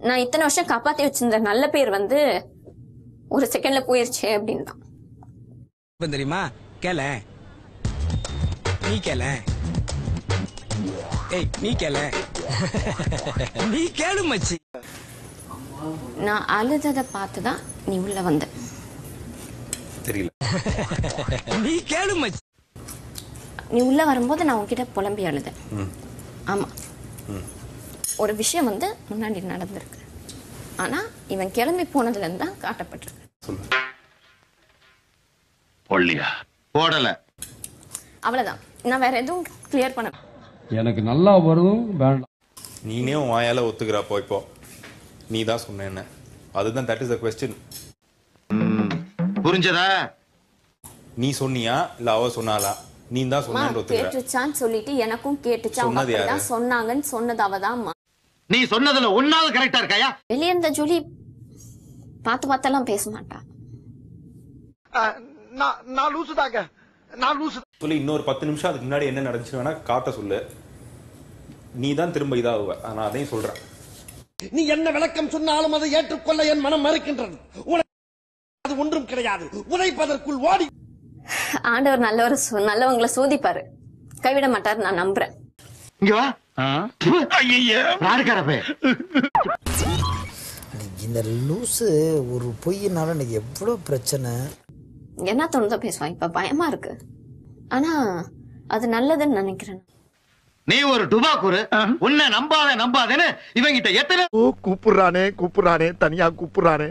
நான் இத்தனை வருஷம் காப்பாத்தி வச்சிருந்த நல்ல பேர் வந்து ஒரு செகண்ட்ல போயிருச்சு அப்படின்னு தான் இப்ப தெரியுமா கேள நீ கேள ஏய் நீ கேள நீ கேளு மச்சி நான் அழுததை பார்த்து தான் நீ உள்ள வந்த தெரியல நீ கேளு மச்சி நீ உள்ள வரும்போது நான் உன்கிட்ட புலம்பி அழுதேன் ஆமா ஒரு விஷயம் வந்து முன்னாடி நடந்திருக்கு ஆனா இவன் கிளம்பி போனதுல இருந்து தான் காட்டப்பட்டிருக்கு சொல்லு பொள்ளியா போடல அவ்வளவுதான் நான் வேற எதுவும் கிளியர் பண்ண எனக்கு நல்லா வரும் வேண்டாம் நீனே உன் வாயால ஒத்துக்கிறப்போ இப்போ நீ தான் சொன்ன என்ன அதுதான் தட் இஸ் த கொஸ்டின் புரிஞ்சதா நீ சொன்னியா இல்ல அவ சொன்னாலா நீ தான் அம்மா, சொன்னேன்னு ஒத்துக்கிற கேட்டுச்சான்னு சொல்லிட்டு எனக்கும் கேட்டுச்சு அவங்க சொன்னது யாரு? அப்படிதான் சொன்னாங்கன்னு சொன்னது அவதான்மா நீ சொன்னதுல ஒன்னாவது கரெக்டா இருக்காயா வெளியே இருந்த ஜூலி பார்த்து பார்த்தெல்லாம் பேச மாட்டா நான் லூசு தாங்க நான் லூசு சொல்லி இன்னொரு பத்து நிமிஷம் அதுக்கு முன்னாடி என்ன நடந்துச்சு வேணா காட்ட சொல்லு நீ தான் திரும்ப இதாகுவ நான் அதையும் சொல்றேன் நீ என்ன விளக்கம் சொன்னாலும் அதை ஏற்றுக்கொள்ள என் மனம் மறுக்கின்றது உனக்கு அது ஒன்றும் கிடையாது உழைப்பதற்குள் ஓடி ஆண்டவர் நல்லவர் சோ- நல்லவங்களை சோதிப்பாரு கைவிட மாட்டாரு நான் நம்புறேன் இங்க வா ராடுக்காரப்பே இந்த லூசு ஒரு பொய்யினால எனக்கு எவ்வளோ பிரச்சனை என்ன தோணுதோ பேசுவான் இப்ப பயமா இருக்கு ஆனா அது நல்லதுன்னு நினைக்கிறேன் நீ ஒரு டுபாக்குரு உன்னை நம்பாத நம்பாதேன்னு இவங்கிட்ட எத்தனை ஓ கூப்பிடுறானே கூப்பிடுறானே தனியா கூப்பிடுறானே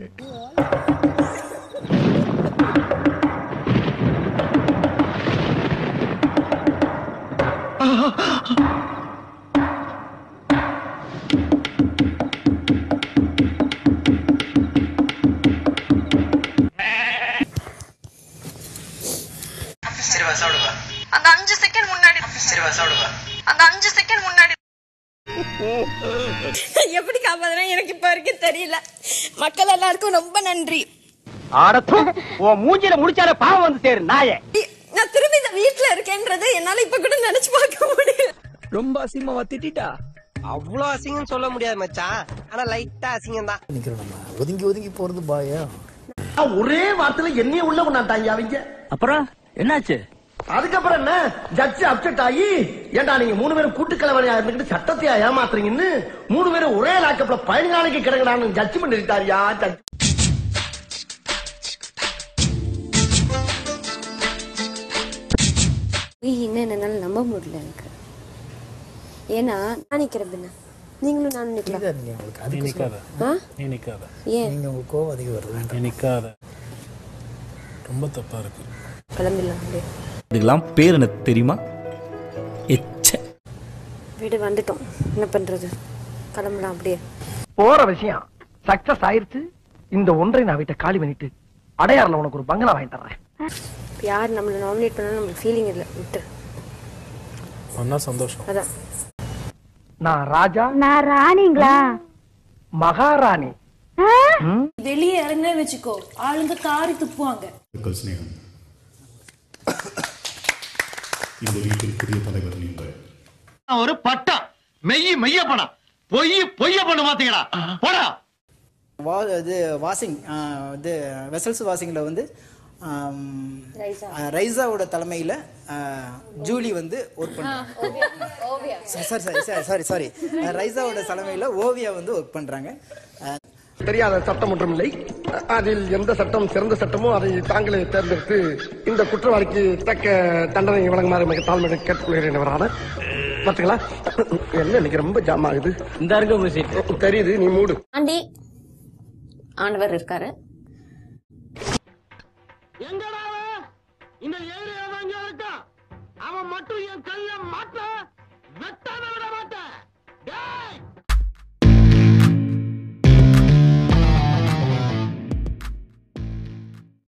அந்த அஞ்சு செகண்ட் முன்னாடி அந்த அஞ்சு செகண்ட் முன்னாடி எப்படி காப்பாதுறேன் எனக்கு இப்ப வரைக்கும் தெரியல மக்கள் எல்லாருக்கும் ரொம்ப நன்றி உன் மூஞ்சில முடிச்சாலே பாவம் வந்து சேரு நாயே நான் திரும்பி இந்த வீட்டுல இருக்கேன்றது என்னால இப்ப கூட நினைச்சு பார்க்க முடியல ரொம்ப அசிங்கமா திட்டா அவ்வளோ அசிங்கம் சொல்ல முடியாது மச்சான் ஆனா லைட்டா அசிங்கம் தான் நிற்கிறோம் நம்ம ஒதுங்கி ஒதுங்கி போகிறது பாயம் ஒரே வார்த்தையில என்னைய உள்ள கொண்டாட்டாங்க அவங்க அப்புறம் என்னாச்சு அதுக்கப்புறம் என்ன ஜட்ஜி அப்செட் ஆகி ஏண்டா நீங்க மூணு பேரும் கூட்டுக்கலவரையா இருந்துகிட்டு சட்டத்தையா ஏமாத்துறீங்கன்னு மூணு பேரும் ஒரே லாக்கப்ல பதினஞ்சு நாளைக்கு கிடங்கடான்னு ஜட்ஜ்மெண்ட் எடுத்தாரியா ஜட்ஜ் இன்னும் என்னால நம்ப முடியல எனக்கு ஏன்னா நான் நிக்கிறேன் பின்ன நீங்களும் நானும் நிக்கலாம் நீங்கள் உங்களுக்கு அதுக்கு சொல்ல- ஆ? நீ நிக்காத ஏன் நீங்கள் உங்களுக்கு கோவம் அதிகம் வருது வேண்டாம் நீ நிக்காத ரொம்ப தப்பா இருக்கு கிளம்பிடலாம் அப்படியே இதுக்கெல்லாம் பேர் என்ன தெரியுமா எச்ச வீடு வந்துட்டோம் என்ன பண்றது கிளம்பலாம் அப்படியே போற விஷயம் சக்சஸ் ஆயிருச்சு இந்த ஒன்றை நான் வீட்டை காலி பண்ணிட்டு அடையாறுல உனக்கு ஒரு பங்களா வாங்கி தர்றேன் யார் நம்மளை நாமினேட் பண்ணாலும் நம்மளுக்கு ஃபீலிங் இல்லை விட்டு சொன்னா சந்தோஷம் அதான் நான் ராஜா நான் ராணிங்களா மகாராணி வெளியே இறங்க வச்சுக்கோ ஆளுங்க காரி துப்புவாங்க ஸ்நேகம் இந்த வீட்டில் புதிய தலைவர் நீங்கள் ஒரு பட்டம் மெய்யி மெய்ய பணம் பொய் பொய்ய பண்ண மாத்தீங்களா போடா வா இது வாஷிங் இது வெசல்ஸ் வாஷிங்கில் வந்து ஆம், ஆ, ரைசாவோட தலைமையில் ஜூலி வந்து ஒர்க் பண்ணுறாங்க sorry sorry sorry sorry sorry ரைசாவோட தலைமையில் ஓவியா வந்து ஒர்க் பண்ணுறாங்க தெரியாத சட்டம் ஒன்றும் இல்லை அதில் எந்த சட்டம் சிறந்த சட்டமோ அதை தாங்களே தேர்ந்தெடுத்து இந்த குற்றவாளிக்கு தக்க தண்டனை வழங்குமாறு மிக தாழ்மையை கேட்டுக்கொள்கிறேன் வரான பாத்தீங்களா என்ன இன்னைக்கு ரொம்ப ஜாம் ஆகுது இந்த இருக்க தெரியுது நீ மூடு ஆண்டி ஆண்டவர் இருக்காரு எங்கடா இந்த ஏரியா தான் இருக்கா அவன் மட்டும் என் கைய மாட்ட வெட்டாம விட மாட்டேன்